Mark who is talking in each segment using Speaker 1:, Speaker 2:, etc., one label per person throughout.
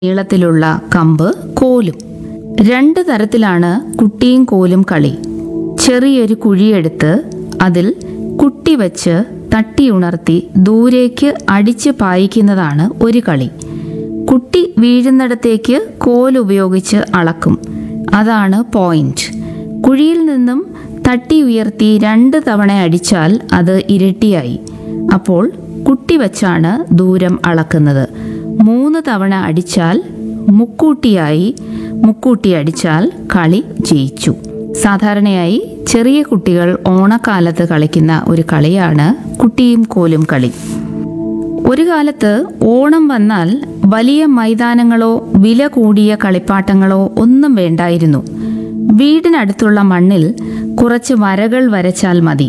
Speaker 1: നീളത്തിലുള്ള കമ്പ് കോലും രണ്ട് തരത്തിലാണ് കുട്ടിയും കോലും കളി ചെറിയൊരു കുഴിയെടുത്ത് അതിൽ കുട്ടി വച്ച് തട്ടിയുണർത്തി ദൂരേക്ക് അടിച്ച് പായിക്കുന്നതാണ് ഒരു കളി കുട്ടി വീഴുന്നിടത്തേക്ക് കോലുപയോഗിച്ച് അളക്കും അതാണ് പോയിന്റ് കുഴിയിൽ നിന്നും തട്ടി ഉയർത്തി രണ്ട് തവണ അടിച്ചാൽ അത് ഇരട്ടിയായി അപ്പോൾ കുട്ടി വച്ചാണ് ദൂരം അളക്കുന്നത് മൂന്ന് തവണ അടിച്ചാൽ മുക്കൂട്ടിയായി മുക്കൂട്ടി അടിച്ചാൽ കളി ജയിച്ചു സാധാരണയായി ചെറിയ കുട്ടികൾ ഓണക്കാലത്ത് കളിക്കുന്ന ഒരു കളിയാണ് കുട്ടിയും കോലും കളി ഒരു കാലത്ത് ഓണം വന്നാൽ വലിയ മൈതാനങ്ങളോ വില കൂടിയ കളിപ്പാട്ടങ്ങളോ ഒന്നും വേണ്ടായിരുന്നു വീടിനടുത്തുള്ള മണ്ണിൽ കുറച്ച് വരകൾ വരച്ചാൽ മതി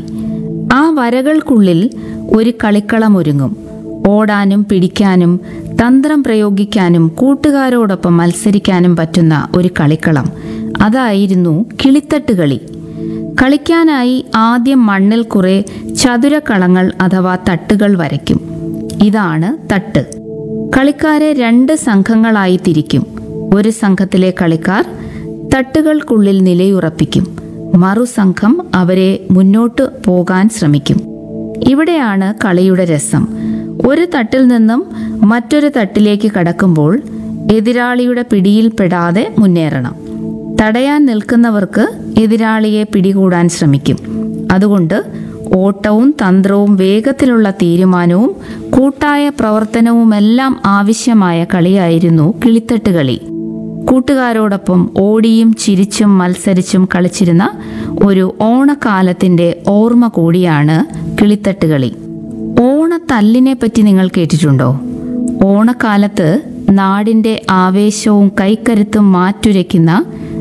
Speaker 1: ആ വരകൾക്കുള്ളിൽ ഒരു കളിക്കളം ഒരുങ്ങും ഓടാനും പിടിക്കാനും തന്ത്രം പ്രയോഗിക്കാനും കൂട്ടുകാരോടൊപ്പം മത്സരിക്കാനും പറ്റുന്ന ഒരു കളിക്കളം അതായിരുന്നു കിളിത്തട്ട് കളി കളിക്കാനായി ആദ്യം മണ്ണിൽ കുറെ ചതുരക്കളങ്ങൾ അഥവാ തട്ടുകൾ വരയ്ക്കും ഇതാണ് തട്ട് കളിക്കാരെ രണ്ട് സംഘങ്ങളായി തിരിക്കും ഒരു സംഘത്തിലെ കളിക്കാർ തട്ടുകൾക്കുള്ളിൽ നിലയുറപ്പിക്കും മറുസംഘം അവരെ മുന്നോട്ട് പോകാൻ ശ്രമിക്കും ഇവിടെയാണ് കളിയുടെ രസം ഒരു തട്ടിൽ നിന്നും മറ്റൊരു തട്ടിലേക്ക് കടക്കുമ്പോൾ എതിരാളിയുടെ പിടിയിൽപ്പെടാതെ മുന്നേറണം തടയാൻ നിൽക്കുന്നവർക്ക് എതിരാളിയെ പിടികൂടാൻ ശ്രമിക്കും അതുകൊണ്ട് ഓട്ടവും തന്ത്രവും വേഗത്തിലുള്ള തീരുമാനവും കൂട്ടായ പ്രവർത്തനവുമെല്ലാം ആവശ്യമായ കളിയായിരുന്നു കിളിത്തട്ട് കളി കൂട്ടുകാരോടൊപ്പം ഓടിയും ചിരിച്ചും മത്സരിച്ചും കളിച്ചിരുന്ന ഒരു ഓണക്കാലത്തിന്റെ ഓർമ്മ കൂടിയാണ് കിളിത്തട്ട് കളി ഓണത്തല്ലിനെ പറ്റി നിങ്ങൾ കേട്ടിട്ടുണ്ടോ ഓണക്കാലത്ത് നാടിന്റെ ആവേശവും കൈക്കരുത്തും മാറ്റുരയ്ക്കുന്ന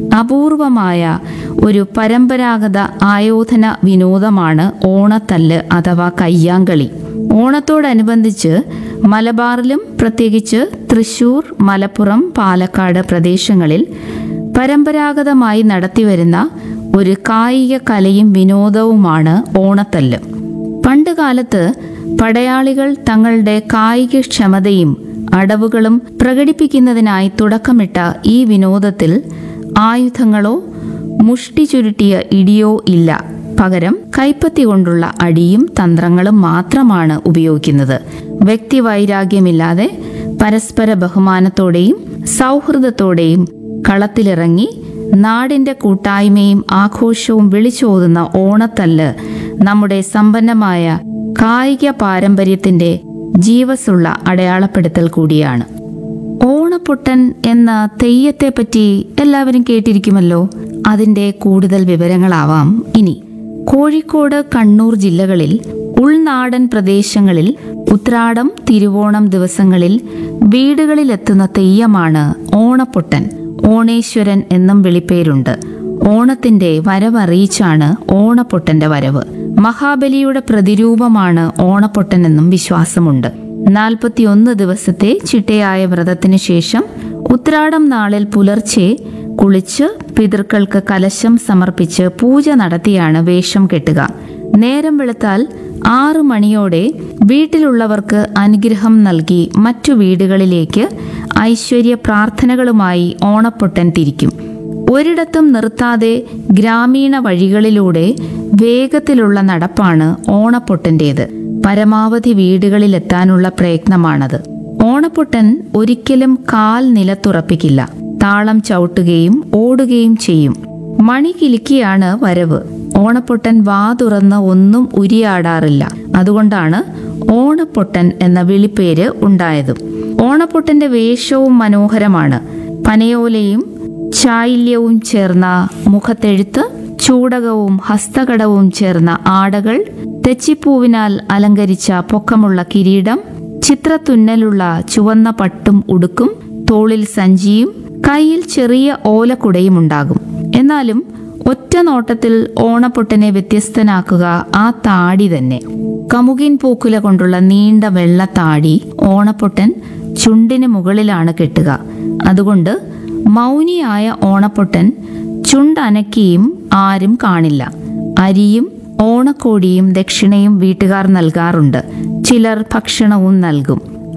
Speaker 1: അപൂർവമായ ഒരു പരമ്പരാഗത ആയോധന വിനോദമാണ് ഓണത്തല്ല് അഥവാ കയ്യാങ്കളി ഓണത്തോടനുബന്ധിച്ച് മലബാറിലും പ്രത്യേകിച്ച് തൃശൂർ മലപ്പുറം പാലക്കാട് പ്രദേശങ്ങളിൽ പരമ്പരാഗതമായി നടത്തിവരുന്ന ഒരു കായിക കലയും വിനോദവുമാണ് ഓണത്തല്ല് പണ്ട് കാലത്ത് പടയാളികൾ തങ്ങളുടെ കായികക്ഷമതയും അടവുകളും പ്രകടിപ്പിക്കുന്നതിനായി തുടക്കമിട്ട ഈ വിനോദത്തിൽ ആയുധങ്ങളോ മുഷ്ടി ചുരുട്ടിയ ഇടിയോ ഇല്ല പകരം കൈപ്പത്തി കൊണ്ടുള്ള അടിയും തന്ത്രങ്ങളും മാത്രമാണ് ഉപയോഗിക്കുന്നത് വ്യക്തിവൈരാഗ്യമില്ലാതെ പരസ്പര ബഹുമാനത്തോടെയും സൗഹൃദത്തോടെയും കളത്തിലിറങ്ങി നാടിന്റെ കൂട്ടായ്മയും ആഘോഷവും വിളിച്ചോതുന്ന ഓണത്തല്ല് നമ്മുടെ സമ്പന്നമായ കായിക പാരമ്പര്യത്തിന്റെ ജീവസുള്ള അടയാളപ്പെടുത്തൽ കൂടിയാണ് ഓണപ്പൊട്ടൻ എന്ന തെയ്യത്തെ പറ്റി എല്ലാവരും കേട്ടിരിക്കുമല്ലോ അതിന്റെ കൂടുതൽ വിവരങ്ങളാവാം ഇനി കോഴിക്കോട് കണ്ണൂർ ജില്ലകളിൽ ഉൾനാടൻ പ്രദേശങ്ങളിൽ ഉത്രാടം തിരുവോണം ദിവസങ്ങളിൽ വീടുകളിലെത്തുന്ന തെയ്യമാണ് ഓണപ്പൊട്ടൻ ഓണേശ്വരൻ എന്നും വിളിപ്പേരുണ്ട് ഓണത്തിന്റെ വരവറിയിച്ചാണ് ഓണപ്പൊട്ടന്റെ വരവ് മഹാബലിയുടെ പ്രതിരൂപമാണ് ഓണപ്പൊട്ടൻ എന്നും വിശ്വാസമുണ്ട് നാൽപ്പത്തിയൊന്ന് ദിവസത്തെ ചിട്ടയായ വ്രതത്തിനു ശേഷം ഉത്രാടം നാളിൽ പുലർച്ചെ കുളിച്ച് പിതൃക്കൾക്ക് കലശം സമർപ്പിച്ച് പൂജ നടത്തിയാണ് വേഷം കെട്ടുക നേരം വെളുത്താൽ ആറു മണിയോടെ വീട്ടിലുള്ളവർക്ക് അനുഗ്രഹം നൽകി മറ്റു വീടുകളിലേക്ക് ഐശ്വര്യ പ്രാർത്ഥനകളുമായി ഓണപ്പൊട്ടൻ തിരിക്കും ഒരിടത്തും നിർത്താതെ ഗ്രാമീണ വഴികളിലൂടെ വേഗത്തിലുള്ള നടപ്പാണ് ഓണപ്പൊട്ടൻ്റേത് പരമാവധി വീടുകളിലെത്താനുള്ള പ്രയത്നമാണത് ഓണപ്പൊട്ടൻ ഒരിക്കലും കാൽ നിലത്തുറപ്പിക്കില്ല താളം ചവിട്ടുകയും ഓടുകയും ചെയ്യും മണി കിലുക്കിയാണ് വരവ് ഓണപ്പൊട്ടൻ വാ തുറന്ന് ഒന്നും ഉരിയാടാറില്ല അതുകൊണ്ടാണ് ഓണപ്പൊട്ടൻ എന്ന വിളിപ്പേര് ഉണ്ടായതും ഓണപ്പൊട്ടന്റെ വേഷവും മനോഹരമാണ് പനയോലയും ചായില്യവും ചേർന്ന മുഖത്തെഴുത്ത് ചൂടകവും ഹസ്തകടവും ചേർന്ന ആടകൾ തെച്ചിപ്പൂവിനാൽ അലങ്കരിച്ച പൊക്കമുള്ള കിരീടം ചിത്രത്തുന്നലുള്ള ചുവന്ന പട്ടും ഉടുക്കും തോളിൽ സഞ്ചിയും കയ്യിൽ ചെറിയ ഓലക്കുടയും ഉണ്ടാകും എന്നാലും ഒറ്റ നോട്ടത്തിൽ ഓണപ്പൊട്ടനെ വ്യത്യസ്തനാക്കുക ആ താടി തന്നെ കമുകിൻ പൂക്കുല കൊണ്ടുള്ള നീണ്ട വെള്ള താടി ഓണപ്പൊട്ടൻ ചുണ്ടിന് മുകളിലാണ് കെട്ടുക അതുകൊണ്ട് മൗനിയായ ഓണപ്പൊട്ടൻ ചുണ്ടനക്കിയും ആരും കാണില്ല അരിയും ഓണക്കോടിയും ദക്ഷിണയും വീട്ടുകാർ നൽകാറുണ്ട് ചിലർ ഭക്ഷണവും നൽകും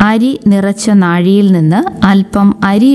Speaker 1: അരി നിറച്ച നാഴിയിൽ നിന്ന് അല്പം അരി